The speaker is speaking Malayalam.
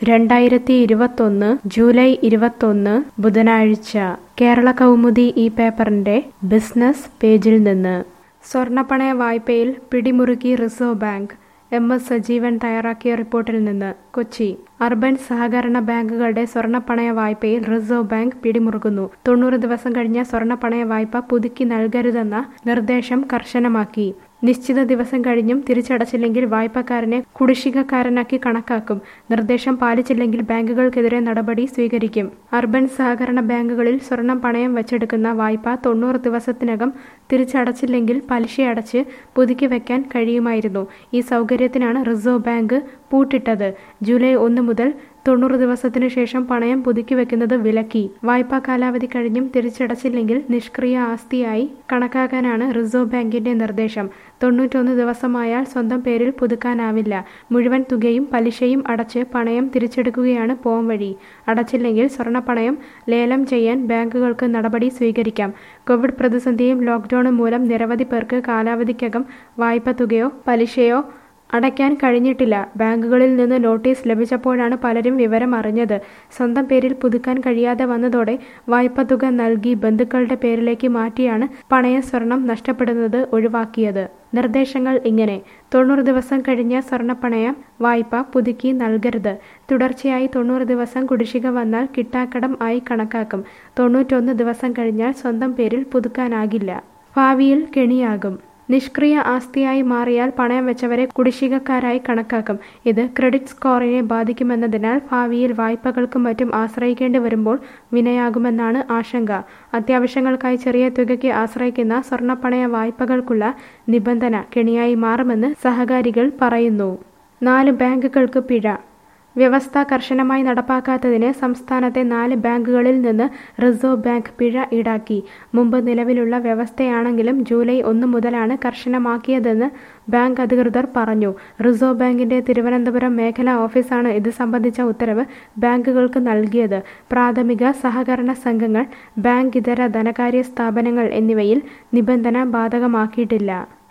രണ്ടായിരത്തി ഇരുപത്തൊന്ന് ജൂലൈ ഇരുപത്തൊന്ന് ബുധനാഴ്ച കേരള കൗമുദി ഈ പേപ്പറിന്റെ ബിസിനസ് പേജിൽ നിന്ന് സ്വർണ്ണപ്പണയ വായ്പയിൽ പിടിമുറുക്കി reserve bank M S Sajeevan തയ്യാറാക്കിയ റിപ്പോർട്ടിൽ നിന്ന് കൊച്ചി അർബൻ സഹകരണ ബാങ്കുകളുടെ സ്വർണ്ണപ്പണയ വായ്പയിൽ റിസർവ് ബാങ്ക് പിടിമുറുക്കുന്നു തൊണ്ണൂറ് ദിവസം കഴിഞ്ഞ സ്വർണ്ണപ്പണയ വായ്പ പുതുക്കി നൽകരുതെന്ന നിർദ്ദേശം കർശനമാക്കി നിശ്ചിത ദിവസം കഴിഞ്ഞും തിരിച്ചടച്ചില്ലെങ്കിൽ വായ്പക്കാരനെ കുടിശ്ശികക്കാരനാക്കി കണക്കാക്കും നിർദ്ദേശം പാലിച്ചില്ലെങ്കിൽ ബാങ്കുകൾക്കെതിരെ നടപടി സ്വീകരിക്കും അർബൻ സഹകരണ ബാങ്കുകളിൽ സ്വർണം പണയം വച്ചെടുക്കുന്ന വായ്പ തൊണ്ണൂറ് ദിവസത്തിനകം തിരിച്ചടച്ചില്ലെങ്കിൽ പലിശയടച്ച് പുതുക്കി വെക്കാൻ കഴിയുമായിരുന്നു ഈ സൗകര്യത്തിനാണ് റിസർവ് ബാങ്ക് പൂട്ടിട്ടത് ജൂലൈ ഒന്ന് മുതൽ തൊണ്ണൂറ് ദിവസത്തിനു ശേഷം പണയം പുതുക്കി വെക്കുന്നത് വിലക്കി വായ്പാ കാലാവധി കഴിഞ്ഞും തിരിച്ചടച്ചില്ലെങ്കിൽ നിഷ്ക്രിയ ആസ്തിയായി കണക്കാക്കാനാണ് റിസർവ് ബാങ്കിന്റെ നിർദ്ദേശം തൊണ്ണൂറ്റൊന്ന് ദിവസമായാൽ സ്വന്തം പേരിൽ പുതുക്കാനാവില്ല മുഴുവൻ തുകയും പലിശയും അടച്ച് പണയം തിരിച്ചെടുക്കുകയാണ് പോംവഴി അടച്ചില്ലെങ്കിൽ സ്വർണ്ണപ്പണയം ലേലം ചെയ്യാൻ ബാങ്കുകൾക്ക് നടപടി സ്വീകരിക്കാം കോവിഡ് പ്രതിസന്ധിയും ലോക്ക്ഡൌണും മൂലം നിരവധി പേർക്ക് കാലാവധിക്കകം വായ്പ തുകയോ പലിശയോ അടയ്ക്കാൻ കഴിഞ്ഞിട്ടില്ല ബാങ്കുകളിൽ നിന്ന് നോട്ടീസ് ലഭിച്ചപ്പോഴാണ് പലരും വിവരം അറിഞ്ഞത് സ്വന്തം പേരിൽ പുതുക്കാൻ കഴിയാതെ വന്നതോടെ വായ്പ തുക നൽകി ബന്ധുക്കളുടെ പേരിലേക്ക് മാറ്റിയാണ് പണയ സ്വർണം നഷ്ടപ്പെടുന്നത് ഒഴിവാക്കിയത് നിർദ്ദേശങ്ങൾ ഇങ്ങനെ തൊണ്ണൂറ് ദിവസം കഴിഞ്ഞ സ്വർണ്ണപ്പണയം വായ്പ പുതുക്കി നൽകരുത് തുടർച്ചയായി തൊണ്ണൂറ് ദിവസം കുടിശ്ശിക വന്നാൽ കിട്ടാക്കടം ആയി കണക്കാക്കും തൊണ്ണൂറ്റൊന്ന് ദിവസം കഴിഞ്ഞാൽ സ്വന്തം പേരിൽ പുതുക്കാനാകില്ല ഭാവിയിൽ കെണിയാകും നിഷ്ക്രിയ ആസ്തിയായി മാറിയാൽ പണയം വെച്ചവരെ കുടിശ്ശികക്കാരായി കണക്കാക്കും ഇത് ക്രെഡിറ്റ് സ്കോറിനെ ബാധിക്കുമെന്നതിനാൽ ഭാവിയിൽ വായ്പകൾക്കും മറ്റും ആശ്രയിക്കേണ്ടി വരുമ്പോൾ വിനയാകുമെന്നാണ് ആശങ്ക അത്യാവശ്യങ്ങൾക്കായി ചെറിയ തുകയ്ക്ക് ആശ്രയിക്കുന്ന സ്വർണ്ണപ്പണയ വായ്പകൾക്കുള്ള നിബന്ധന കെണിയായി മാറുമെന്ന് സഹകാരികൾ പറയുന്നു നാല് ബാങ്കുകൾക്ക് പിഴ വ്യവസ്ഥ കർശനമായി നടപ്പാക്കാത്തതിന് സംസ്ഥാനത്തെ നാല് ബാങ്കുകളിൽ നിന്ന് റിസർവ് ബാങ്ക് പിഴ ഈടാക്കി മുമ്പ് നിലവിലുള്ള വ്യവസ്ഥയാണെങ്കിലും ജൂലൈ ഒന്ന് മുതലാണ് കർശനമാക്കിയതെന്ന് ബാങ്ക് അധികൃതർ പറഞ്ഞു റിസർവ് ബാങ്കിന്റെ തിരുവനന്തപുരം മേഖലാ ഓഫീസാണ് ഇത് സംബന്ധിച്ച ഉത്തരവ് ബാങ്കുകൾക്ക് നൽകിയത് പ്രാഥമിക സഹകരണ സംഘങ്ങൾ ബാങ്ക് ഇതര ധനകാര്യ സ്ഥാപനങ്ങൾ എന്നിവയിൽ നിബന്ധന ബാധകമാക്കിയിട്ടില്ല